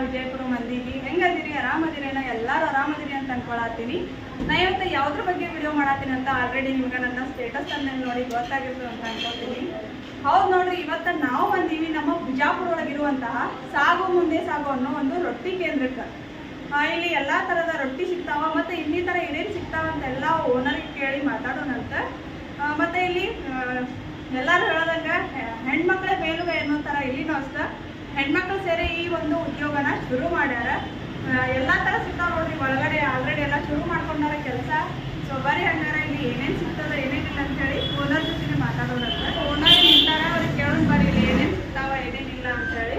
ವಿಜಯಪುರ ಮಂದಿಗೆ ಹೆಂಗದಿರಿ ಆರಾಮದಿರೇನ ಎಲ್ಲಾರು ಆರಾಮದಿರಿ ಅಂತ ಅನ್ಕೊಳತ್ತೀನಿ ನಾ ಇವತ್ತು ಯಾವ್ದ್ರ ಬಗ್ಗೆ ವಿಡಿಯೋ ಮಾಡತ್ತೀನಿ ಅಂತ ಆಲ್ರೆಡಿ ನಿಮ್ಗೆ ನನ್ನ ಸ್ಟೇಟಸ್ ಅನ್ನ ನೋಡಿ ಗೊತ್ತಾಗಿರ್ತದೆ ಅಂತ ಅನ್ಕೊತೀನಿ ಹೌದು ನೋಡ್ರಿ ಇವತ್ತ ನಾವು ಬಂದೀವಿ ನಮ್ಮ ಬಿಜಾಪುರ ಒಳಗಿರುವಂತಹ ಸಾಗು ಮುಂದೆ ಸಾಗು ಅನ್ನೋ ಒಂದು ರೊಟ್ಟಿ ಕೇಂದ್ರಕ್ಕೆ ಆ, ಇಲ್ಲಿ ಎಲ್ಲಾ ತರದ ರೊಟ್ಟಿ ಸಿಗ್ತಾವ ಮತ್ತೆ ಇನ್ನಿತರ ಏನೇನು ಸಿಗ್ತಾವ ಅಂತ ಎಲ್ಲ ಓನರ್ಗೆ ಕೇಳಿ ಮಾತಾಡೋಣಂತ ಆ, ಮತ್ತೆ ಇಲ್ಲಿ ಆ, ಎಲ್ಲಾರು ಹೇಳದಂಗ ಹೆ- ಹೆಣ್ಮಕ್ಳ ಮೇಲುಗ ಅನ್ನೋ ತರ ಇಲ್ಲಿನೂ ಅಷ್ಟ ಹೆಣ್ಮಕ್ಳು ಸೇರಿ ಈ ಒಂದು ಉದ್ಯೋಗನ ಶುರು ಮಾಡ್ಯಾರ ಆ, ಎಲ್ಲಾ ತರ ಸಿಗ್ತಾವ ನೋಡ್ರಿ ಒಳಗಡೆ ಆಲ್ರೆಡಿ ಎಲ್ಲ ಶುರು ಮಾಡ್ಕೊಂಡಾರ ಕೆಲಸ ಸೊ ಬರೀ ಹಂಗಾರ ಇಲ್ಲಿ ಏನೇನ್ ಸಿಗ್ತದ ಏನೇನಿಲ್ಲ ಅಂತ ಹೇಳಿ ಓನರ್ ಜೊತೆ ಮಾತಾಡೋಣಂತ ಓನರ್ ನಿಂತಾರ ಅವ್ರಿಗೆ ಕೇಳೋಣ ಬರ್ರಿ ಇಲ್ಲಿ ಏನೇನ್ ಸಿಗ್ತಾವ ಏನೇನಿಲ್ಲ ಅಂತ ಹೇಳಿ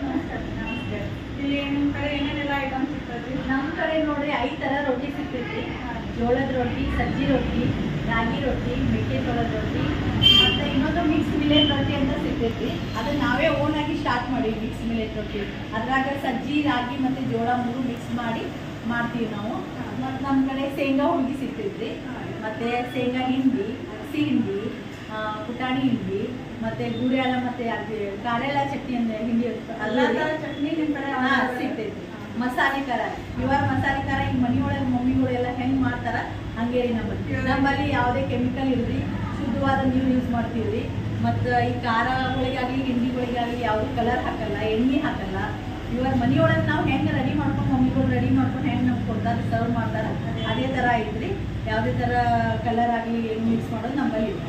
ನಮಸ್ತೆ ಇಲ್ಲಿ ನಿಮ್ ಕಡೆ ಏನೇನೆಲ್ಲ ಐಟಮ್ ಸಿಗ್ತದ್ರಿ ನಮ್ಮ ಕಡೆ ನೋಡಿ ಐದು ಥರ ರೊಟ್ಟಿ ಸಿಗ್ತೈತಿ ಜೋಳದ ರೊಟ್ಟಿ ಸಜ್ಜಿ ರೊಟ್ಟಿ ರಾಗಿ ರೊಟ್ಟಿ ಮೆಕ್ಕೆಜೋಳದ ರೊಟ್ಟಿ ಮತ್ತು ಇನ್ನೊಂದು ಮಿಕ್ಸ್ ಮಿಲೆಟ್ ರೊಟ್ಟಿ ಅಂತ ಸಿಗ್ತೈತಿ ಅದನ್ನ ನಾವೇ ಓನ್ ಆಗಿ ಸ್ಟಾರ್ಟ್ ಮಾಡೀವಿ ಮಿಕ್ಸ್ ಮಿಲೆಟ್ ರೊಟ್ಟಿ ಅದ್ರಾಗ ಸಜ್ಜಿ ರಾಗಿ ಮತ್ತು ಜೋಳ ಮೂರು ಮಿಕ್ಸ್ ಮಾಡಿ ಮಾಡ್ತೀವಿ ನಾವು ಮತ್ತು ನಮ್ಮ ಕಡೆ ಶೇಂಗಾ ಹುಡುಗಿ ಸಿಗ್ತೈತ್ರಿ ಮತ್ತು ಶೇಂಗಾ ಹಿಂಡಿ ಹಸಿ ಹಿಂಡಿ ಆ, ಪುಟಾಣಿ ಹಿಂಡಿ ಮತ್ತು ಗುಡಿಯಾಳ ಮತ್ತು ಅದು ಕಾರೆಲ್ಲ ಚಟ್ನಿ ಅಂದ್ರೆ ಹಿಂಡಿ ಇರುತ್ತೆ. ಅದು ಎಲ್ಲಾ ತರ ಚಟ್ನಿ ನಿಮ್ ಕಡೆ ಹಾ, ಸಿಗ್ತೈತಿ ಮಸಾಲೆ ಖಾರ ಇವಾಗ ಮಸಾಲೆ ಖಾರ ಈಗ ಮನಿಯೊಳಗೆ ಮಮ್ಮಿಗಳು ಎಲ್ಲ ಹೆಂಗ್ ಮಾಡ್ತಾರ ಹಂಗೆ ರೀ ನಮ್ಮಲ್ಲಿ ನಮ್ಮಲ್ಲಿ ಯಾವುದೇ ಕೆಮಿಕಲ್ ಇಲ್ರಿ ಶುದ್ಧವಾದ ನೀರು ಯೂಸ್ ಮಾಡ್ತೀವ್ರಿ ಮತ್ತು ಈ ಖಾರಗಳಿಗಾಗಲಿ ಹಿಂಡಿಗಳಿಗಾಗಲಿ ಯಾವುದು ಕಲರ್ ಹಾಕಲ್ಲ ಎಣ್ಣೆ ಹಾಕಲ್ಲ ಇವಾಗ ಮನಿಯೊಳಗೆ ನಾವು ಹೆಂಗೆ ರೆಡಿ ಮಾಡ್ಕೊಂಡು ಮಮ್ಮಿಗಳು ರೆಡಿ ಮಾಡ್ಕೊಂಡು ಹೆಂಗೆ ನಮ್ಗೆ ಕೊಡ್ತಾರೆ ಸರ್ವ್ ಮಾಡ್ತಾರೆ ಅದೇ ಥರ ಐತ್ರಿ ಯಾವುದೇ ಥರ ಕಲರ್ ಆಗಲಿ ಏನು ಮಿಕ್ಸ್ ಮಾಡೋದು ನಮ್ಮಲ್ಲಿ ಇಲ್ಲ.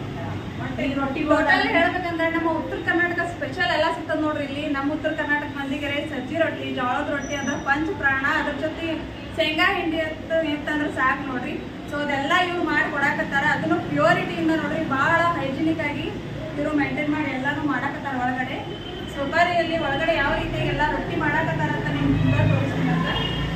ಈ ರೊಟ್ಟಿ ಟೋಟಲ್ ಹೇಳ್ಬೇಕಂದ್ರೆ ನಮ್ಮ ಉತ್ತರ ಕರ್ನಾಟಕ ಸ್ಪೆಷಲ್ ಎಲ್ಲ ಸಿಗ್ತದ ನೋಡ್ರಿ ಇಲ್ಲಿ ನಮ್ಮ ಉತ್ತರ ಕರ್ನಾಟಕ ಮಂದಿಗೆ ಸಜ್ಜಿ ರೊಟ್ಟಿ ಜೋಳದ ರೊಟ್ಟಿ ಅಂದ್ರೆ ಪಂಚ ಪ್ರಾಣ ಅದ್ರ ಜೊತೆ ಶೇಂಗಾ ಹಿಂಡಿ ಅಂತ ಇತ್ತಂದ್ರೆ ಸಾಕು ನೋಡ್ರಿ ಸೊ ಅದೆಲ್ಲ ಇವ್ರು ಮಾಡಿ ಕೊಡಾಕತ್ತಾರ ಅದನ್ನು ಪ್ಯೂರಿಟಿಯಿಂದ ನೋಡ್ರಿ ಬಹಳ ಹೈಜಿನಿಕ್ ಆಗಿ ಇವರು ಮೇಂಟೈನ್ ಮಾಡಿ ಎಲ್ಲಾನು ಮಾಡಾಕತ್ತಾರ ಒಳಗಡೆ ಸೊ ಬರ್ರಿ ಇಲ್ಲಿ ಒಳಗಡೆ ಯಾವ ರೀತಿ ಎಲ್ಲ ರೊಟ್ಟಿ ಮಾಡಾಕತ್ತಾರ ಅಂತ ನಿಮ್ಗೆ ತೋರಿಸ್ತೀನಿ ಅಂತ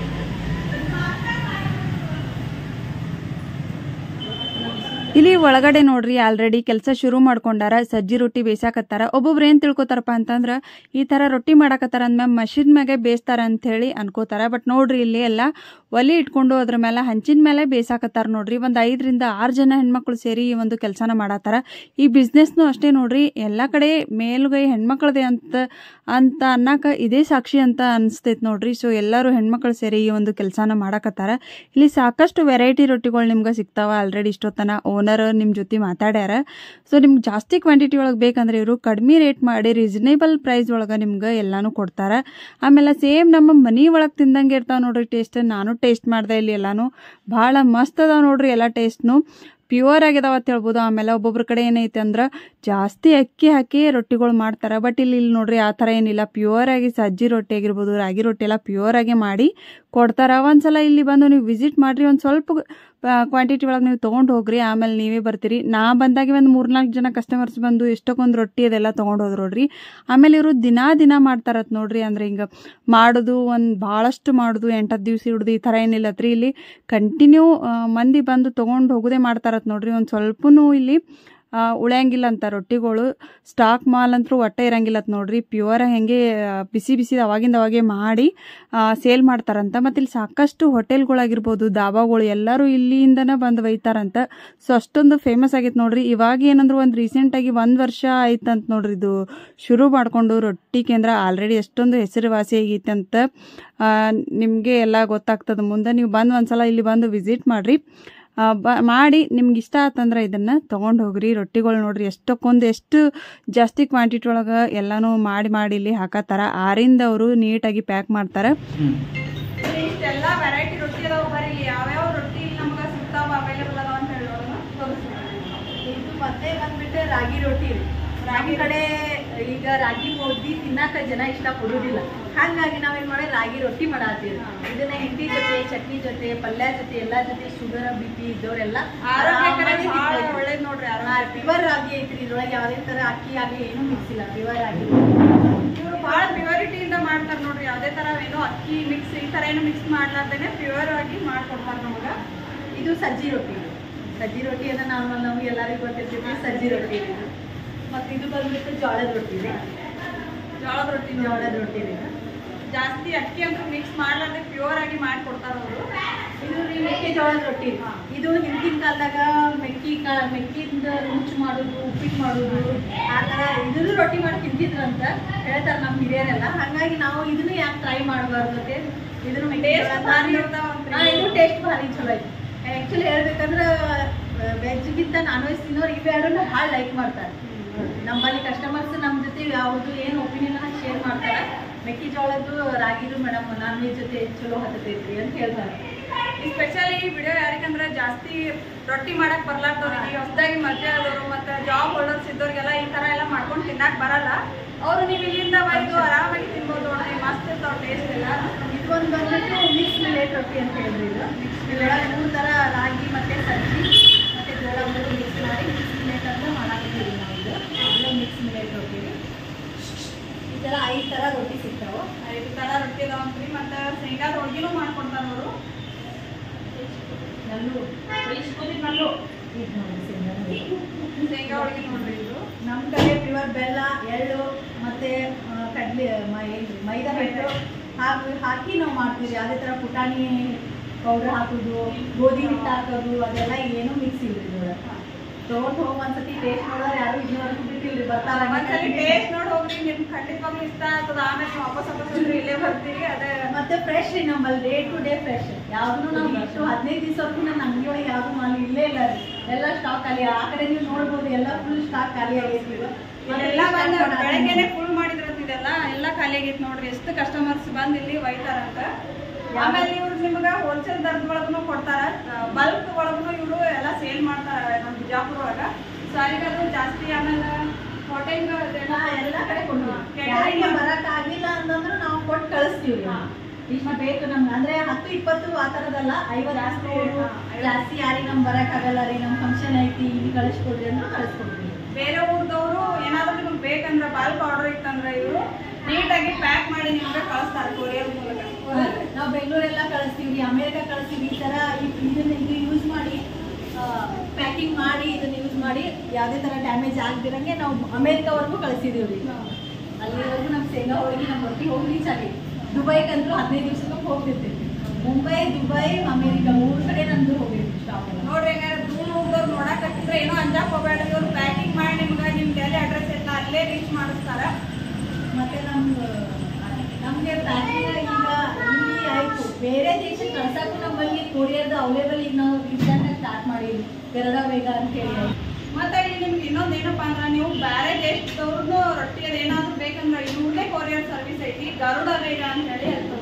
ಇಲ್ಲಿ ಒಳಗಡೆ ನೋಡ್ರಿ ಆಲ್ರೆಡಿ ಕೆಲಸ ಶುರು ಮಾಡ್ಕೊಂಡಾರ ಸಜ್ಜಿ ರೊಟ್ಟಿ ಬೇಸಾಕತ್ತಾರ ಒಬ್ಬೊಬ್ರು ಏನ್ ತಿಳ್ಕೊತಾರಪ್ಪ ಅಂತಂದ್ರ ಈ ತರ ರೊಟ್ಟಿ ಮಾಡಾಕತ್ತಾರ ಅಂದ್ಮೇಲೆ ಮಷಿನ್ ಮ್ಯಾಗೆ ಬೇಯಿಸ್ತಾರ ಅಂತ ಹೇಳಿ ಅನ್ಕೋತಾರ ಬಟ್ ನೋಡ್ರಿ ಇಲ್ಲಿ ಎಲ್ಲ ಒಲಿ ಇಟ್ಕೊಂಡು ಅದ್ರ ಮೇಲೆ ಹಂಚಿನ ಮೇಲೆ ಬೇಸಾಕತ್ತಾರ ನೋಡ್ರಿ ಒಂದ್ ಐದರಿಂದ ಆರು ಜನ ಹೆಣ್ಮಕ್ಳು ಸೇರಿ ಈ ಒಂದು ಕೆಲಸನ ಮಾಡತ್ತಾರ ಈ ಬಿಸ್ನೆಸ್ನು ಅಷ್ಟೇ ನೋಡ್ರಿ ಎಲ್ಲಾ ಕಡೆ ಮೇಲುಗೈ ಹೆಣ್ಮಕ್ಳದೇ ಅಂತ ಅಂತ ಅನ್ನಕ ಇದೇ ಸಾಕ್ಷಿ ಅಂತ ಅನಿಸ್ತೈತೆ ನೋಡ್ರಿ ಸೊ ಎಲ್ಲರೂ ಹೆಣ್ಮಕ್ಳು ಸೇರಿ ಈ ಒಂದು ಕೆಲಸನ ಮಾಡಾಕತ್ತಾರ ಇಲ್ಲಿ ಸಾಕಷ್ಟು ವೆರೈಟಿ ರೊಟ್ಟಿಗಳು ನಿಮ್ಗೆ ಸಿಗ್ತಾವ ಆಲ್ರೆಡಿ ಇಷ್ಟೊತ್ತನ ಓನರ್ ನಿಮ್ಮ ಜೊತೆ ಮಾತಾಡ್ಯಾರ ಸೊ ನಿಮ್ಗೆ ಜಾಸ್ತಿ ಕ್ವಾಂಟಿಟಿ ಒಳಗೆ ಬೇಕಂದ್ರೆ ಇವರು ಕಡಿಮೆ ರೇಟ್ ಮಾಡಿ ರೀಸನೇಬಲ್ ಪ್ರೈಸ್ ಒಳಗೆ ನಿಮ್ಗೆ ಎಲ್ಲಾನು ಕೊಡ್ತಾರ ಆಮೇಲೆ ಸೇಮ್ ನಮ್ಮ ಮನಿ ಒಳಗೆ ತಿಂದಂಗೆ ಇರ್ತಾವ ನೋಡ್ರಿ ಟೇಸ್ಟ್ ನಾನು ಟೇಸ್ಟ್ ಮಾಡ್ದೆ ಇಲ್ಲಿ ಎಲ್ಲಾನು ಭಾಳ ಮಸ್ತ್ ಅದಾವ ನೋಡ್ರಿ ಎಲ್ಲ ಟೇಸ್ಟ್ನು ಪ್ಯೂರ್ ಆಗಿದಾವ ಅಂತ ಹೇಳ್ಬೋದು ಆಮೇಲೆ ಒಬ್ಬೊಬ್ರ ಕಡೆ ಏನೈತೆ ಅಂದ್ರೆ ಜಾಸ್ತಿ ಅಕ್ಕಿ ಹಾಕಿ ರೊಟ್ಟಿಗಳು ಮಾಡ್ತಾರೆ ಬಟ್ ಇಲ್ಲಿ ಇಲ್ಲಿ ನೋಡ್ರಿ ಆ ಥರ ಏನಿಲ್ಲ ಪ್ಯೂರ್ ಆಗಿ ಸಜ್ಜಿ ರೊಟ್ಟಿ ಆಗಿರ್ಬೋದು ರಾಗಿ ರೊಟ್ಟಿ ಎಲ್ಲ ಪ್ಯೂರ್ ಆಗಿ ಮಾಡಿ ಕೊಡ್ತಾರ ಒಂದ್ಸಲ ಇಲ್ಲಿ ಬಂದು ನೀವು ವಿಸಿಟ್ ಮಾಡ್ರಿ ಒಂದು ಸ್ವಲ್ಪ ಕ್ವಾಂಟಿಟಿ ಒಳಗೆ ನೀವು ತೊಗೊಂಡು ಹೋಗ್ರಿ ಆಮೇಲೆ ನೀವೇ ಬರ್ತೀರಿ ನಾ ಬಂದಾಗೆ ಒಂದು ಮೂರ್ನಾಲ್ಕು ಜನ ಕಸ್ಟಮರ್ಸ್ ಬಂದು ಎಷ್ಟಕ್ಕೊಂದು ರೊಟ್ಟಿ ಅದೆಲ್ಲ ತೊಗೊಂಡು ಹೋದ್ರು ನೋಡ್ರಿ ಆಮೇಲೆ ಇವರು ದಿನಾ ದಿನ ಮಾಡ್ತಾರತ್ ನೋಡ್ರಿ ಅಂದ್ರೆ ಹಿಂಗೆ ಮಾಡೋದು ಒಂದು ಭಾಳಷ್ಟು ಮಾಡೋದು ಎಂಟತ್ತು ದಿವ್ಸ ಹಿಡ್ದು ಈ ಥರ ಏನಿಲ್ಲತ್ರಿ ಇಲ್ಲಿ ಕಂಟಿನ್ಯೂ ಮಂದಿ ಬಂದು ತೊಗೊಂಡು ಹೋಗೋದೇ ಮಾಡ್ತಾರತ್ ನೋಡ್ರಿ ಒಂದು ಸ್ವಲ್ಪನೂ ಇಲ್ಲಿ ಆ, ಉಳಿಯಂಗಿಲ್ಲ ಅಂತ ರೊಟ್ಟಿಗಳು ಸ್ಟಾಕ್ ಮಾಲ್ ಅಂತೂ ಒಟ್ಟೆ ಇರಂಗಿಲ್ಲ ಅಂತ ನೋಡ್ರಿ ಪ್ಯೂರ್ ಹೆಂಗೆ ಆ, ಬಿಸಿ ಬಿಸಿ ಅವಾಗಿಂದ ಅವಾಗೆ ಮಾಡಿ ಸೇಲ್ ಮಾಡ್ತಾರಂತ ಮತ್ತು ಇಲ್ಲಿ ಸಾಕಷ್ಟು ಹೋಟೆಲ್ಗಳಾಗಿರ್ಬೋದು ದಾಬಾಗಳು ಎಲ್ಲರೂ ಇಲ್ಲಿಂದನೇ ಬಂದು ಒಯ್ತಾರಂತ ಸೊ ಅಷ್ಟೊಂದು ಫೇಮಸ್ ಆಗೈತೆ ನೋಡ್ರಿ ಇವಾಗ ಏನಂದ್ರೆ ಒಂದು ರೀಸೆಂಟಾಗಿ ಒಂದು ವರ್ಷ ಆಯ್ತಂತ ನೋಡ್ರಿ ಇದು ಶುರು ಮಾಡಿಕೊಂಡು ರೊಟ್ಟಿ ಕೇಂದ್ರ ಆಲ್ರೆಡಿ ಎಷ್ಟೊಂದು ಹೆಸರುವಾಸಿ ಆಗೈತೆ ಅಂತ ನಿಮಗೆ ಎಲ್ಲ ಗೊತ್ತಾಗ್ತದೆ ಮುಂದೆ ನೀವು ಬಂದು ಒಂದ್ಸಲ ಇಲ್ಲಿ ಬಂದು ವಿಸಿಟ್ ಮಾಡಿರಿ ಆ, ಬ ಮಾಡಿ ನಿಮ್ಗೆ ಇಷ್ಟ ಆತಂದ್ರೆ ಇದನ್ನು ತೊಗೊಂಡು ಹೋಗ್ರಿ ರೊಟ್ಟಿಗಳು ನೋಡ್ರಿ ಎಷ್ಟಕ್ಕೊಂದು ಎಷ್ಟು ಜಾಸ್ತಿ ಕ್ವಾಂಟಿಟಿ ಒಳಗೆ ಎಲ್ಲನೂ ಮಾಡಿ ಮಾಡಿ ಇಲ್ಲಿ ಹಾಕತ್ತಾರ ಆರಿಂದ ಅವರು ನೀಟಾಗಿ ಪ್ಯಾಕ್ ಮಾಡ್ತಾರೆ ಇಷ್ಟೆಲ್ಲ ವೆರೈಟಿ ರೊಟ್ಟಿ ಅದಾವ ಬರೀ ಯಾವ್ಯಾವ ರೊಟ್ಟಿ ನಮ್ಗೆ ಸಿಗ್ತಾವ ಅವೈಲೇಬಲ್ ಅದಾವ ಅಂತ ಹೇಳೋಣ ಇದು ಮತ್ತೆ ಬಂದ್ಬಿಟ್ಟು ರಾಗಿ ರೊಟ್ಟಿ ರೀ ರಾಗಿ ಕಡೆ ಈಗ ರಾಗಿ ಮುದ್ದಿ ತಿನ್ನಾಕ ಜನ ಇಷ್ಟ ಪಡೋದಿಲ್ಲ ಹಾಗಾಗಿ ನಾವೇನ್ ಮಾಡಿ ರಾಗಿ ರೊಟ್ಟಿ ಮಾಡತ್ತೀವಿ ಇದನ್ನ ಹಿಂಡಿ ಜೊತೆ ಚಟ್ನಿ ಜೊತೆ ಪಲ್ಯ ಜೊತೆ ಎಲ್ಲಾ ಜೊತೆ ಶುಗರ್ ಬಿ ಪಿ ಇದ್ದವರೆಲ್ಲ ಆರೋಗ್ಯಕರ ಭಾಳ ಒಳ್ಳೇದ್ ನೋಡ್ರಿ ಆರೋಗ್ಯ ಪ್ಯೂರ್ ರಾಗಿ ಐತ್ರಿ ಇದ್ರೊಳಗೆ ಯಾವುದೇ ತರ ಅಕ್ಕಿ ಆಗಲಿ ಏನೂ ಮಿಕ್ಸ್ ಇಲ್ಲ ಪ್ಯೂರ್ ರಾಗಿ ಇವರು ಭಾಳ ಪ್ಯೂರಿಟಿಯಿಂದ ಮಾಡ್ತಾರೆ ನೋಡ್ರಿ ಯಾವುದೇ ತರ ಏನೋ ಅಕ್ಕಿ ಮಿಕ್ಸ್ ಈ ತರ ಏನು ಮಿಕ್ಸ್ ಮಾಡ್ಲಾರ್ದೇನೆ ಪ್ಯೂರ್ ಆಗಿ ಮಾಡ್ಕೊಡ್ತಾರೆ ನಮಗೆ ಇದು ಸಜ್ಜಿ ರೊಟ್ಟಿ ಇದು. ಸಜ್ಜಿ ರೊಟ್ಟಿ ಅಂದ್ರೆ ನಾವು ನಾವು ಎಲ್ಲರಿಗೂ ಗೊತ್ತಿರ್ತೈತಿ ಸಜ್ಜಿ ರೊಟ್ಟಿ ಇದು ಮತ್ತೆ ಇದು ಬಂದ್ಬಿಟ್ಟು ಜೋಳದ ರೊಟ್ಟಿ ಇದೆ ಜೋಳದ ರೊಟ್ಟಿ ಜೋಳದ ರೊಟ್ಟಿ ಇದೆ ಜಾಸ್ತಿ ಅಕ್ಕಿ ಅಂತ ಮಿಕ್ಸ್ ಮಾಡ್ಲಾರ್ದೆ ಪ್ಯೂರ್ ಆಗಿ ಮಾಡ್ಕೊಡ್ತಾರ ಅವರು ಇದು ರೀ ಮೆಕ್ಕೆಜೋಳದ ರೊಟ್ಟಿ ಇದು ಹಿಂದಿನ ಕಾಲದಾಗ ಮೆಕ್ಕಿ ಕಾ ಮೆಕ್ಕಿಂದ ರುಚಿ ಮಾಡೋದು ಉಪ್ಪಿಟ್ಟು ಮಾಡೋದು ಆ ಥರ ಇದನ್ನು ರೊಟ್ಟಿ ಮಾಡಿ ತಿಂತಿದ್ರಂತ ಹೇಳ್ತಾರೆ ನಮ್ಮ ಹಿರಿಯರೆಲ್ಲ ಹಾಗಾಗಿ ನಾವು ಇದನ್ನು ಯಾಕೆ ಟ್ರೈ ಮಾಡಬಾರ್ದು ಅಂತ ಇದನ್ನು ಮೆಕ್ಕೆಜೋಳ ತಂದು- ಹಾ, ಇದು ಟೇಸ್ಟ್ ಭಾರಿ ಚಲೋ ಐತಿ ಆ್ಯಕ್ಚುಲಿ ಹೇಳ್ಬೇಕಂದ್ರೆ ವೆಜ್ಗಿಂತ ನಾನ್ ವೆಜ್ ತಿನ್ನೋರು ಇವೆರಡನ್ನ ಭಾಳ ಲೈಕ್ ಮಾಡ್ತಾರೆ ನಮ್ಮಲ್ಲಿ ಕಸ್ಟಮರ್ಸ್ ನಮ್ಮ ಜೊತೆ ಯಾವುದು ಏನು ಒಪಿನಿಯನ್ ಶೇರ್ ಮಾಡ್ತಾರೆ ಮೆಕ್ಕೆಜೋಳದ್ದು ರಾಗಿದು ಮೇಡಮ್ ನಾನ್ ವೆಜ್ ಜೊತೆ ಚಲೋ ಹತ್ತೈತ್ರಿ ಅಂತ ಹೇಳ್ತಾರೆ ಸ್ಪೆಷಲಿ ಈ ವಿಡಿಯೋ ಯಾರಿಗಂದ್ರೆ ಜಾಸ್ತಿ ರೊಟ್ಟಿ ಮಾಡಕ್ ಬರ್ಲಾರ್ದವ್ರಿಗೆ ಹೊಸದಾಗಿ ಮದುವೆ ಆದವರು ಮತ್ತೆ ಜಾಬ್ ಹೋಲ್ಡರ್ಸ್ ಇದ್ದವ್ರಿಗೆಲ್ಲ ಈ ತರ ಎಲ್ಲ ಮಾಡ್ಕೊಂಡು ತಿನ್ನಕ್ ಬರಲ್ಲ ಅವರು ನೀವು ಇಲ್ಲಿಂದ ಒಯ್ದು ಆರಾಮಾಗಿ ತಿನ್ಬೋದು ನೋಡ್ರಿ ಮಸ್ತ್ ಇರ್ತಾವ ಟೇಸ್ಟ್ ಎಲ್ಲ ಇದು ಒಂದು ಬಂದ್ಬಿಟ್ಟು ಮಿಕ್ಸ್ ಮಿಲೇಟ್ ರೊಟ್ಟಿ ಅಂತ ಹೇಳಿದ್ರಿ ಇದು ಮಿಕ್ಸ್ ಮಿಲೇಟ್ ಮೂರು ಥರ ರಾಗಿ ಮತ್ತೆ ಸಜ್ಜಿ ಮತ್ತೆ ಜೋಳ ಮೂರು ಮಿಕ್ಸ್ ಮಾಡಿ ಮಿಕ್ಸ್ ಮಿಲೇಟ್ ಅಂತ ಮಾಡಾಕಿದ್ದೀವಿ ನಾವು ಇದು ಇದು ಮಿಕ್ಸ್ ಮಿಲೇಟ್ ರೊಟ್ಟಿ ರೀ. ಈ ಥರ ಐದು ಥರ ರೊಟ್ಟಿ ಸಿಗ್ತಾವೆ ಐದು ತರ ರೊಟ್ಟಿ ಅದಾವಂತ್ರಿ ಮತ್ತೆ ಶೇಂಗಾದ ಹೋಳ್ಗಿನೂ ಮಾಡ್ಕೊಡ್ತಾರ ಅವರು ನಲ್ಲು ನಲ್ಲು ಇದು ನೋಡಿ ಶೇಂಗಾ ಹೋಳಿಗೆ. ಶೇಂಗಾ ಹೋಳ್ಗಿ ನೋಡ್ರಿ ಇದು ನಮ್ಮ ಕಡೆ ಪ್ಯೂರ್ ಬೆಲ್ಲ ಎಳ್ಳು ಮತ್ತೆ ಆ, ಕಡ್ಲೆ ಮ- ಏನ್ರಿ ಮೈದಾ ಹಿಟ್ಟು ಹಾಕಿ ಹಾಕಿ ನಾವು ಮಾಡ್ತೀವಿ ಯಾವುದೇ ಥರ ಪುಟಾಣಿ ಪೌಡರ್ ಹಾಕೋದು ಗೋಧಿ ಹಿಟ್ಟು ಹಾಕೋದು ಅದೆಲ್ಲ ಏನೂ ಮಿಕ್ಸ್ ಇಲ್ರಿ ಇದ್ರೊಳಗೆ ತೊಗೊಂಡು ಹೋಗಿ ಒಂದ್ಸತಿ ಟೇಸ್ಟ್ ನೋಡೋರು ಯಾರು ಇನ್ನೂವರೆಗೂ ಬಿಟ್ಟಿಲ್ರಿ ಬರ್ತಾರ ಒಂದ್ಸಲಿ ಟೇಸ್ಟ್ ನೋಡಿ ಹೋಗ್ರಿ ನಿಮ್ ಖಂಡಿತವಾಗ್ಲೂ ಇಷ್ಟ ಆಗ್ತದ ಆಮೇಲೆ ನೀವು ವಾಪಸ್ ವಾಪಸ್ ಅಂದ್ರೆ ಇಲ್ಲೇ ಬರ್ತೀರಿ ಅದೇ ಮತ್ತೆ ಫ್ರೆಶ್ ರೀ ನಮ್ಮಲ್ಲಿ ಡೇ ಟು ಡೇ ಫ್ರೆಶ್ ಯಾವ್ದು ನಾವು ಇಷ್ಟು ಹದಿನೈದು ದಿವಸಕ್ಕೂ ನನ್ನ ಅಂಗಡಿ ಒಳಗೆ ಯಾವ್ದು ಮಾಲ್ ಇಲ್ಲೇ ಇಲ್ಲ ರೀ ಎಲ್ಲ ಸ್ಟಾಕ್ ಖಾಲಿ ಆ ಕಡೆ ನೀವು ನೋಡ್ಬೋದು ಎಲ್ಲ ಫುಲ್ ಸ್ಟಾಕ್ ಖಾಲಿ ಆಗೈತಿ ಇಲ್ಲೆಲ್ಲ ಬಂದು ಬೆಳಗ್ಗೆನೆ ಫುಲ್ ಮಾಡಿದ್ರಂತ ಇದೆಲ್ಲ ಎಲ್ಲ ಖಾಲಿ ಆಗೈತೆ ನೋಡ್ರಿ ಎಷ್ಟು ಕಸ್ಟಮರ್ಸ್ ಬಂದು ಇಲ್ಲಿ ಒಯ್ತಾರಂತ ಆಮೇಲೆ ಇವ್ರು ನಿಮ್ಗೆ ಹೋಲ್ಸೇಲ್ ದರದ ಒಳಗೂ ಕೊಡ್ತಾರ ಬಲ್ಕ್ ಒಳಗೂ ಇವರು ಎಲ್ಲ ಸೇಲ್ ಮಾಡ್ತಾರ ನಮ್ಮ ಬಿಜಾಪುರ ಒಳಗ ಸಾರಿಗದು ಜಾಸ್ತಿ ಆಮೇಲೆ ಹೋಟೆಲ್ ಹಾ, ಎಲ್ಲ ಕಡೆ ಕೊಂಡು ಯಾರಿಗೆ ಬರಕ್ ಆಗಿಲ್ಲ ಅಂತಂದ್ರೆ ನಾವು ಕೊಟ್ಟು ಕಳಿಸ್ತೀವಿ ಇಷ್ಟು ಬೇಕು ನಮ್ಗೆ ಅಂದ್ರೆ ಹತ್ತು ಇಪ್ಪತ್ತು ಆ ಥರದಲ್ಲ ಐವತ್ತು ಜಾಸ್ತಿ, ನೂರು ಹಾ, ಐವತ್ತು. ಜಾಸ್ತಿ ಯಾರಿಗೆ ನಮ್ಗೆ ಬರಕ್ ಆಗಲ್ಲ ರೀ ನಮ್ಮ ಫಂಕ್ಷನ್ ಐತಿ ಇಲ್ಲಿ ಕಳಿಸ್ಕೊಡ್ರಿ ಅಂದ್ರೆ ಕಳಿಸ್ಕೊಡ್ತೀವಿ ಬೇರೆ ಊರ್ದವರು ಏನಾದ್ರೂ ನಿಮ್ಗೆ ಬೇಕಂದ್ರೆ ಬಲ್ಕ್ ಆರ್ಡರ್ ಇತ್ತಂದ್ರೆ ಇವರು ನೀಟಾಗಿ ಪ್ಯಾಕ್ ಮಾಡಿ ನಿಮ್ಗೆ ಕಳಿಸ್ತಾರೆ ಕೊರಿಯರ್ ಮೂಲಕ ನಾವು ಬೆಂಗಳೂರೆಲ್ಲ ಕಳಿಸ್ತೀವಿ ರೀ ಅಮೇರಿಕ ಕಳಿಸ್ತೀವಿ ಈ ಥರ ಇ- ಇದನ್ನ ಇದು ಯೂಸ್ ಮಾಡಿ ಪ್ಯಾಕಿಂಗ್ ಮಾಡಿ ಇದನ್ನ ಯೂಸ್ ಮಾಡಿ ಯಾವುದೇ ಥರ ಡ್ಯಾಮೇಜ್ ಆಗದಿರಂಗೆ ನಾವು ಅಮೇರಿಕವರೆಗೂ ಕಳಿಸಿದೀವಿ ರೀ ಅಲ್ಲಿವರೆಗೂ ನಮ್ಮ ಶೇಂಗಾ ಹೋಗಿ ನಮ್ಮ ರೊಟ್ಟಿ ಹೋಗಿ ರೀಚ್ ಆಗಿ ದುಬೈಗಂತೂ ಹದಿನೈದು ದಿವ್ಸಕ್ಕೆ ಹೋಗ್ತಿರ್ತೀವಿ ಮುಂಬೈ ದುಬೈ ಅಮೇರಿಕ ಮೂರು ಕಡೆ ನಂದು ಹೋಗಿರ್ತೀವಿ ಸ್ಟಾಪ್ ಎಲ್ಲ ನೋಡ್ರಿ ಹೆಂಗಾದ್ರೆ ದೂರ ಊರ್ದವ್ರು ನೋಡಕ್ ಹತ್ತಿದ್ರೆ ಏನೋ ಅಂಜಾಕ್ ಹೋಗ್ಬೇಡ್ರಿ ಇವ್ರು ಪ್ಯಾಕಿಂಗ್ ಮಾಡಿ ನಿಮ್ಗೆ ನಿಮ್ಗೆ ಎಲ್ಲಿ ಅಡ್ರೆಸ್ ಇರ್ತಾ ಅಲ್ಲೇ ರೀಚ್ ಮಾಡಿಸ್ತಾರ ಮತ್ತೆ ನಮ್ದು ನಮಗೆ ಪ್ಯಾಕಿಂಗ್ ಈಗ ಇಲ್ಲಿ ಆಯ್ತು ಬೇರೆ ದೇಶಕ್ಕೆ ಕಳ್ಸಕ್ಕೂ ನಮ್ಮಲ್ಲಿ ಕೊರಿಯರ್ದು ಅವೈಲೇಬಲ್ ಈಗ ನಾವು ರೀಸೆಂಟಾಗಿ ಸ್ಟಾರ್ಟ್ ಮಾಡಿದ್ವಿ ಗರುಡ ವೇಗ ಅಂತ ಹೇಳಿ ಮತ್ತೆ ಇಲ್ಲಿ ನಿಮ್ಗೆ ಇನ್ನೊಂದು ಏನಪ್ಪಾ ಅಂದ್ರೆ ನೀವು ಬೇರೆ ದೇಶದವ್ರದ್ದು ರೊಟ್ಟಿ ಅದೇನಾದ್ರು ಬೇಕಂದ್ರೆ ಇವ್ರದೇ ಕೊರಿಯರ್ ಸರ್ವಿಸ್ ಐತಿ ಗರುಡ ವೇಗ ಅಂತ ಹೇಳಿ ಹೇಳ್ತಾರೆ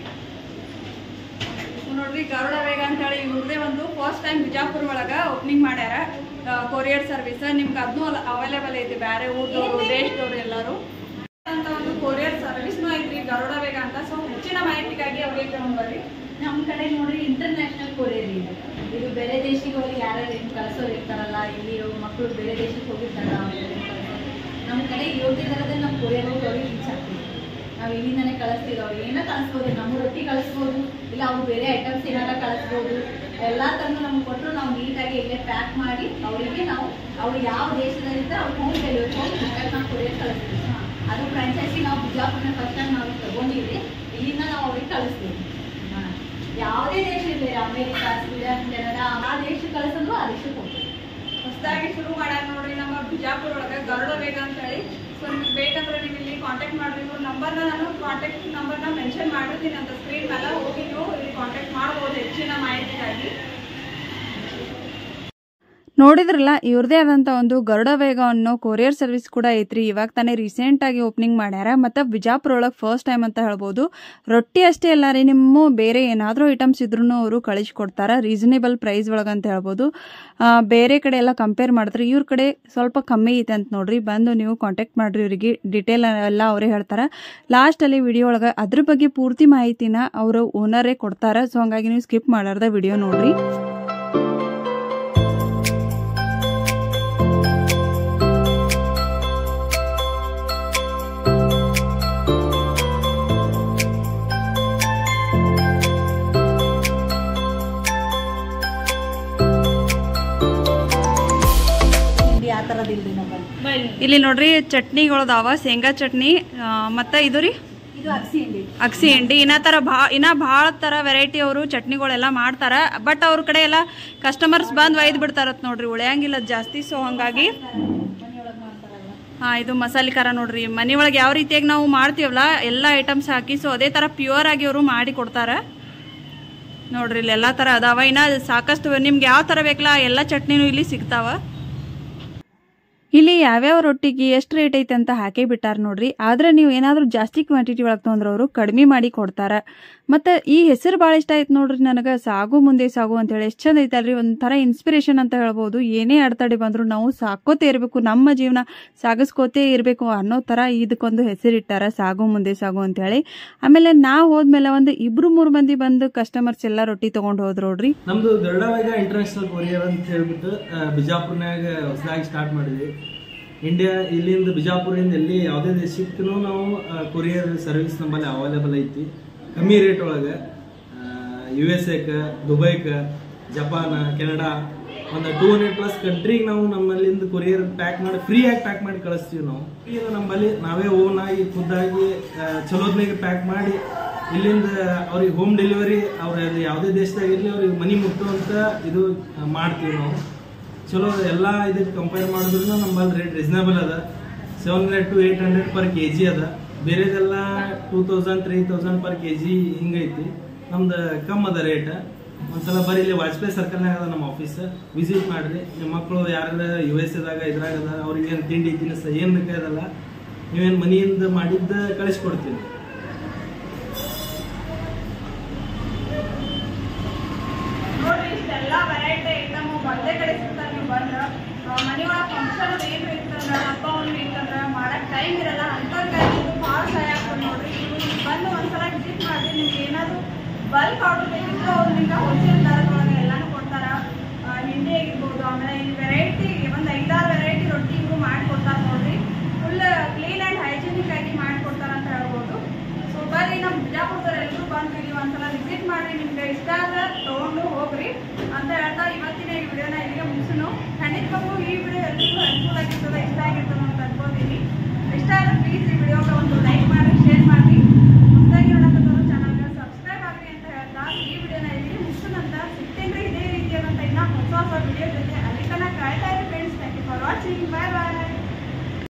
ನೋಡ್ರಿ ಗರುಡ ವೇಗ ಅಂತ ಹೇಳಿ ಇವ್ರದೇ ಒಂದು ಫಸ್ಟ್ ಟೈಮ್ ಬಿಜಾಪುರ ಒಳಗ ಓಪನಿಂಗ್ ಮಾಡ್ಯಾರ ಕೊರಿಯರ್ ಸರ್ವಿಸ್ ನಿಮ್ಗೆ ಅದನ್ನೂ ಅವೈಲೇಬಲ್ ಐತಿ ಬೇರೆ ಊರದವರು ದೇಶದವ್ರು ಎಲ್ಲರೂ ಅಂತ ಒಂದು ಕೊರಿಯರ್ ಸರ್ವಿಸ್ನು ಐತ್ರಿ ಗರುಡ ವೇಗ ಅಂತ ಸೊ ಹೆಚ್ಚಿನ ಮಾಹಿತಿಗಾಗಿ ಅವ್ರಿಗೆ ತಗೊಂಡ್ಬರ್ರಿ ನಮ್ಮ ಕಡೆ ನೋಡ್ರಿ ಇಂಟರ್ನ್ಯಾಷನಲ್ ಕೊರಿಯರ್ ಇದೆ ಇದು ಬೇರೆ ದೇಶಗಳಿಗೆ ಯಾರ್ಯಾರು ಏನು ಕಳ್ಸೋರು ಇರ್ತಾರಲ್ಲ ಇಲ್ಲಿ ಮಕ್ಕಳು ಬೇರೆ ದೇಶಕ್ಕೆ ಹೋಗಿರ್ತಾರಲ್ಲ ಅವ್ರಿಗೆ ನಮ್ಮ ಕಡೆ ಯೋಗ್ಯ ಥರದಲ್ಲಿ ನಮ್ಮ ಕೊರಿಯರ್ ಅವ್ರಿಗೆ ರೀಚ್ ಆಗ್ತೀವಿ ನಾವು ಇಲ್ಲಿಂದನೇ ಕಳಿಸ್ತೀವಿ ಅವ್ರು ಏನೋ ಕಳಿಸ್ಬೋದು ನಮ್ಮ ರೊಟ್ಟಿ ಕಳಿಸ್ಬೋದು ಇಲ್ಲ ಅವ್ರು ಬೇರೆ ಐಟಮ್ಸ್ ಏನಾರ ಕಳಿಸ್ಬೋದು ಎಲ್ಲ ಥರನೂ ನಮ್ಗೆ ಕೊಟ್ಟರು ನಾವು ನೀಟಾಗಿ ಇಲ್ಲೇ ಪ್ಯಾಕ್ ಮಾಡಿ ಅವರಿಗೆ ನಾವು ಅವ್ರು ಯಾವ ದೇಶದಲ್ಲಿರ್ತಾರೆ ಅವ್ರು ಹೋಮ್ ಡೆಲಿವರಿ ಹೋಗಿ ಬೇಕಾದ್ರೆ ನಾವು ಕೊರಿಯರ್ ಕಳಿಸ್ತೀವಿ ಅದು ಫ್ರಾಂಚೈಸಿ ನಾವು ಬಿಜಾಪುರನ ಫಸ್ಟ್ ಟೈಮ್ ನಾವು ತಗೊಂಡಿವಿ ಇಲ್ಲಿಂದ ನಾವು ಅವ್ರಿಗೆ ಕಳಿಸ್ತೀವಿ ಹಾ. ಯಾವುದೇ ದೇಶ ಇರಲಿ ಅಮೇರಿಕ ಸ್ವೀಡನ್ ಕೆನಡಾ ಆ ದೇಶಕ್ಕೆ ಕಳಿಸಿದ್ರು ಆ ದೇಶಕ್ಕೆ ಹೋಗ್ತೀವಿ ಹೊಸದಾಗಿ ಶುರು ಮಾಡ್ಯಾರ ನೋಡ್ರಿ ನಮ್ಮ ಬಿಜಾಪುರ ಒಳಗೆ ಗರುಡ ವೇಗ ಅಂತ ಹೇಳಿ ಸೊ ನಿಮ್ಗೆ ಬೇಕಂದ್ರೆ ನೀವು ಇಲ್ಲಿ ಕಾಂಟ್ಯಾಕ್ಟ್ ಮಾಡ್ರಿ ಇವ್ರ ನಂಬರ್ನ ನಾನು ಕಾಂಟ್ಯಾಕ್ಟ್ ನಂಬರ್ನ ಮೆನ್ಷನ್ ಮಾಡಿರ್ತೀನಿ ಅಂತ ಸ್ಕ್ರೀನ್ ಮೇಲೆ ಹೋಗಿ ನೀವು ಇಲ್ಲಿ ಕಾಂಟ್ಯಾಕ್ಟ್ ಮಾಡ್ಬೋದು ಹೆಚ್ಚಿನ ಮಾಹಿತಿಗಾಗಿ ನೋಡಿದ್ರಲ್ಲ ಇವ್ರದೇ ಆದಂಥ ಒಂದು ಗರುಡ ವೇಗ ಅನ್ನೋ ಕೊರಿಯರ್ ಸರ್ವಿಸ್ ಕೂಡ ಐತ್ರಿ ಇವಾಗ ತಾನೇ ರೀಸೆಂಟಾಗಿ ಓಪನಿಂಗ್ ಮಾಡ್ಯಾರ ಮತ್ತು ಬಿಜಾಪುರ ಒಳಗೆ ಫಸ್ಟ್ ಟೈಮ್ ಅಂತ ಹೇಳ್ಬೋದು ರೊಟ್ಟಿ ಅಷ್ಟೇ ಅಲ್ಲ ರೀ ನಿಮ್ಮ ಬೇರೆ ಏನಾದರೂ ಐಟಮ್ಸ್ ಇದ್ರೂ ಅವರು ಕಳಿಸ್ಕೊಡ್ತಾರೆ ರೀಸನೇಬಲ್ ಪ್ರೈಸ್ ಒಳಗೆ ಅಂತ ಹೇಳ್ಬೋದು ಆ, ಬೇರೆ ಕಡೆ ಎಲ್ಲ ಕಂಪೇರ್ ಮಾಡಿದ್ರೆ ಇವ್ರ ಕಡೆ ಸ್ವಲ್ಪ ಕಮ್ಮಿ ಐತೆ ಅಂತ ನೋಡ್ರಿ ಬಂದು ನೀವು ಕಾಂಟ್ಯಾಕ್ಟ್ ಮಾಡ್ರಿ ಇವರಿಗೆ ಡಿಟೇಲ್ ಎಲ್ಲ ಅವರೇ ಹೇಳ್ತಾರೆ ಲಾಸ್ಟಲ್ಲಿ ವಿಡಿಯೋ ಒಳಗೆ ಅದ್ರ ಬಗ್ಗೆ ಪೂರ್ತಿ ಮಾಹಿತಿನ ಅವರು ಓನರೇ ಕೊಡ್ತಾರೆ ಸೊ ಹಂಗಾಗಿ ನೀವು ಸ್ಕಿಪ್ ಮಾಡಾರ್ದ ವಿಡಿಯೋ ನೋಡ್ರಿ ತಿಂಡಿ ಆ ಥರದಿಲ್ರಿ ನಮ್ಮಲ್ಲಿ ಇಲ್ಲಿ ನೋಡ್ರಿ ಚಟ್ನಿಗಳದಾವ ಶೇಂಗಾ ಚಟ್ನಿ ಆ, ಮತ್ತ ಇದು ರೀ ಇದು ಅಗಸಿ ಹಿಂಡಿ ಅಕ್ಸಿ ಹಿಂಡಿ ಇನ್ನ ತರ ಭಾ ಇನ್ನ ಭಾಳ ತರ ವೆರೈಟಿ ಅವರು ಚಟ್ನಿಗಳೆಲ್ಲ ಮಾಡ್ತಾರ ಬಟ್ ಅವ್ರ ಕಡೆ ಎಲ್ಲ ಕಸ್ಟಮರ್ಸ್ ಬಂದ್ ಒಯ್ದು ಬಿಡ್ತಾರತ್ ನೋಡ್ರಿ ಉಳಿಯಂಗಿಲ್ಲ ಜಾಸ್ತಿ ಸೊ ಹಂಗಾಗಿ ಮನೆಯೊಳಗೆ ಮಾಡ್ತಾರಲ್ಲ ಹಾ ಇದು ಮಸಾಲೆ ಖಾರ ನೋಡ್ರಿ ಮನೆ ಒಳಗೆ ಯಾವ ರೀತಿಯಾಗಿ ನಾವು ಮಾಡ್ತೀವಲ್ಲ ಎಲ್ಲ ಐಟಮ್ಸ್ ಹಾಕಿ ಸೊ ಅದೇ ತರ ಪ್ಯೂರ್ ಆಗಿ ಅವರು ಮಾಡಿ ಕೊಡ್ತಾರ ನೋಡ್ರಿ ಇಲ್ಲಿ ಎಲ್ಲ ತರ ಅದಾವ ಇನ್ನ ಸಾಕಷ್ಟು ನಿಮ್ಗೆ ಯಾವ ತರ ಬೇಕಲ್ಲ ಎಲ್ಲ ಚಟ್ನಿನೂ ಇಲ್ಲಿ ಸಿಗ್ತಾವ ಇಲ್ಲಿ ಯಾವ್ಯಾವ ರೊಟ್ಟಿಗೆ ಎಷ್ಟು ರೇಟ್ ಐತೆ ಅಂತ ಹಾಕೇ ಬಿಟ್ಟಾರ ನೋಡ್ರಿ ಆದ್ರೆ ನೀವು ಏನಾದರೂ ಜಾಸ್ತಿ ಕ್ವಾಂಟಿಟಿ ಒಳಗೆ ತೊಂದ್ರೆ ಅವರು ಕಡಿಮೆ ಮಾಡಿ ಕೊಡ್ತಾರ ಮತ್ತು ಈ ಹೆಸರು ಭಾಳ ಇಷ್ಟ ಆಯ್ತು ನೋಡ್ರಿ ನನಗೆ ಸಾಗು ಮುಂದೆ ಸಾಗು ಅಂತೇಳಿ ಎಷ್ಟು ಚಂದ ಐತಲ್ರಿ ಒಂಥರ ಇನ್ಸ್ಪಿರೇಷನ್ ಅಂತ ಹೇಳ್ಬೋದು ಏನೇ ಅಡೆತಡೆ ಬಂದರೂ ನಾವು ಸಾಕೋತೇ ಇರಬೇಕು ನಮ್ಮ ಜೀವನ ಸಾಗಿಸ್ಕೋತೇ ಇರಬೇಕು ಅನ್ನೋ ಥರ ಇದಕ್ಕೊಂದು ಹೆಸರಿಟ್ಟಾರ ಸಾಗು ಮುಂದೆ ಸಾಗು ಅಂತೇಳಿ ಆಮೇಲೆ ನಾವು ಹೋದ್ಮೇಲೆ ಒಂದು ಇಬ್ರು ಮೂರು ಮಂದಿ ಬಂದು ಕಸ್ಟಮರ್ಸ್ ಎಲ್ಲ ರೊಟ್ಟಿ ತೊಗೊಂಡು ಹೋದ್ರು ನೋಡ್ರಿ ನಮ್ದು ದೊಡ್ಡವಾಗ ಇಂಟರ್ನ್ಯಾಷನಲ್ ಕೊರಿಯರ್ ಅಂತ ಹೇಳ್ಬಿಟ್ಟು ಆ, ಬಿಜಾಪುರ್ನಾಗ ಹೊಸದಾಗಿ ಸ್ಟಾರ್ಟ್ ಮಾಡಿದ್ವಿ ಇಂಡಿಯಾ ಇಲ್ಲಿಂದ ಬಿಜಾಪುರಿಂದ ಎಲ್ಲಿ ಯಾವುದೇ ದೇಶಕ್ಕೂ ನಾವು ಕೊರಿಯರ್ ಸರ್ವಿಸ್ ನಮ್ಮಲ್ಲಿ ಅವೈಲೇಬಲ್ ಐತಿ ಕಮ್ಮಿ ರೇಟ್ ಒಳಗೆ ಯು ಎಸ್ ಎಕ್ಕೆ ದುಬೈಗೆ ಜಪಾನ್ ಕೆನಡಾ ಒಂದು ಟೂ ಹಂಡ್ರೆಡ್ ಪ್ಲಸ್ ಕಂಟ್ರಿಗೆ ನಾವು ನಮ್ಮಲ್ಲಿಂದ ಕೊರಿಯರ್ ಪ್ಯಾಕ್ ಮಾಡಿ ಫ್ರೀಯಾಗಿ ಪ್ಯಾಕ್ ಮಾಡಿ ಕಳಿಸ್ತೀವಿ ನಾವು ಈಗ ನಮ್ಮಲ್ಲಿ ನಾವೇ ಓನ್ ಆಗಿ ಖುದ್ದಾಗಿ ಆ, ಚಲೋದ್ನಾಗೆ ಪ್ಯಾಕ್ ಮಾಡಿ ಇಲ್ಲಿಂದ ಅವ್ರಿಗೆ ಹೋಮ್ ಡೆಲಿವರಿ ಅವ್ರ ಯಾವುದೇ ದೇಶದಾಗ ಇರಲಿ ಅವ್ರಿಗೆ ಮನಿ ಮುಟ್ಟುವಂತ ಇದು ಆ, ಮಾಡ್ತೀವಿ ನಾವು ಚಲೋ ಎಲ್ಲ ಇದಕ್ಕೆ ಕಂಪೇರ್ ಮಾಡಿದ್ರು ನಮ್ಮಲ್ಲಿ ರೇಟ್ ರೀಸನಬಲ್ ಅದ seven hundred to eight hundred per K G ಅದ ಬೇರೆದೆಲ್ಲ two thousand three thousand per K G ಹಿಂಗೈತಿ ನಮ್ದು ಕಮ್ ಅದ ರೇಟ್ ಒಂದ್ಸಲ ಬರೀ ಇಲ್ಲಿ ವಾಜಪೇಯಿ ಸರ್ಕಲ್ನಾಗ ಅದ ನಮ್ಮ ಆಫೀಸ್ ವಿಸಿಟ್ ಮಾಡ್ರಿ ನಿಮ್ಮ ಮಕ್ಕಳು ಯಾರ ಯು ಎಸ್ ಎದಾಗ ಇದ್ರಾಗ ಅದ ಅವ್ರಿಗೆ ಏನು ತಿಂಡಿ ತಿನಿಸ ಏನು ಬೇಕಾದಲ್ಲ ನೀವೇನು ಮನೆಯಿಂದ ಮಾಡಿದ್ದ ಕಳಿಸ್ಕೊಡ್ತೀನಿ ನೋಡ್ರಿ ಇಷ್ಟೆಲ್ಲ ವೆರೈಟಿ ಐಟಮ್ ಒಂದೇ ಕಡೆ ಸಿಗ್ತಾರೆ ನೀವು ಬಂದ್ರೆ ಮನೆಯೊಳಗೆ ಫಂಕ್ಷನ್ ಏನು ಇರ್ತಂದ್ರೆ ಹಬ್ಬ ಒಂದು ಇರ್ತಂದ್ರೆ ಮಾಡಕ್ ಟೈಮ್ ಇರಲ್ಲ ಅಂಥವ್ರಿಗಾಗಿ ಇದು ಭಾಳ ಸಹಾಯ ಆಗ್ತದೆ ನೋಡ್ರಿ ನೀವು ಇಲ್ಲಿ ಬಂದು ಒಂದ್ಸಲ ವಿಸಿಟ್ ಮಾಡಿ ನಿಮ್ಗೆ ಏನಾದ್ರು ಬಲ್ಕ್ ಆರ್ಡರ್ ಬೇಕಿದ್ರೆ ಅವ್ರು ನಿಮ್ಗೆ ಹೋಲ್ಸೇಲ್ ದರದೊಳಗೆ ಎಲ್ಲಾನು ಕೊಡ್ತಾರ ಆ, ಹಿಂಡಿ ಆಗಿರ್ಬೋದು ಆಮೇಲೆ ಇಲ್ಲಿ ವೆರೈಟಿ ಒಂದು ಐದಾರು ವೆರೈಟಿ ರೊಟ್ಟಿ ಇವರು ಮಾಡಿಕೊಡ್ತಾರೆ ನೋಡ್ರಿ ಫುಲ್ ಕ್ಲೀನ್ ಆ್ಯಂಡ್ ಹೈಜಿನಿಕ್ ಆಗಿ ಮಾಡಿಕೊಡ್ತಾರೆ ಅಂತ ಹೇಳ್ಬೋದು ಸೊ ಬರ್ರಿ ನಮ್ಮ ಬಿಜಾಪುರದವ್ರು ಎಲ್ಲರೂ ಬಂದು ಇಲ್ಲಿ ಒಂದ್ಸಲ ವಿಸಿಟ್ ಮಾಡ್ರಿ ನಿಮ್ಗೆ ಇಷ್ಟ ಆದ್ರೆ ತೊಗೊಂಡು ಹೋಗ್ರಿ ಅಂತ ಹೇಳ್ತಾ ಇವತ್ತಿನ ಈ ವಿಡಿಯೋನ ಇಲ್ಲಿಗೆ ಮುಗಿಸೋಣ ಖಂಡಿತವಾಗ್ಲೂ ಈ ವಿಡಿಯೋ ಎಲ್ರಿಗೂ ಹೆಲ್ಪ್ಫುಲ್ ಆಗಿರ್ತದೆ ಇಷ್ಟ ಆಗಿರ್ತದೆ ಅಂತ ಅನ್ಕೋತೀನಿ ಇಷ್ಟ ಆದ್ರೆ ಪ್ಲೀಸ್ ಈ ವಿಡಿಯೋಗೆ ಒಂದು ಲೈಕ್ ಮಾಡಿ ಶೇರ್ ಮಾಡಿ ಹೊಸದಾಗಿ ನೋಡೋಕ್ಕಂಥವ್ರು ಚಾನಲ್ಗೆ ಸಬ್ಸ್ಕ್ರೈಬ್ ಆಗ್ರಿ ಅಂತ ಹೇಳ್ತಾ ಈ ವಿಡಿಯೋನ ಇಲ್ಲಿ ಮುಗಿಸೋಣಂತ ಸಿಗ್ತೇನ್ರಿ ಇದೇ ರೀತಿಯಾದಂಥ ಇನ್ನೂ ಹೊಸ ಹೊಸ ವಿಡಿಯೋ ಜೊತೆ ಅಲ್ಲಿ ತನಕ ಕಾಯ್ತಾ ಇರಿ friends thank you for watching bye bye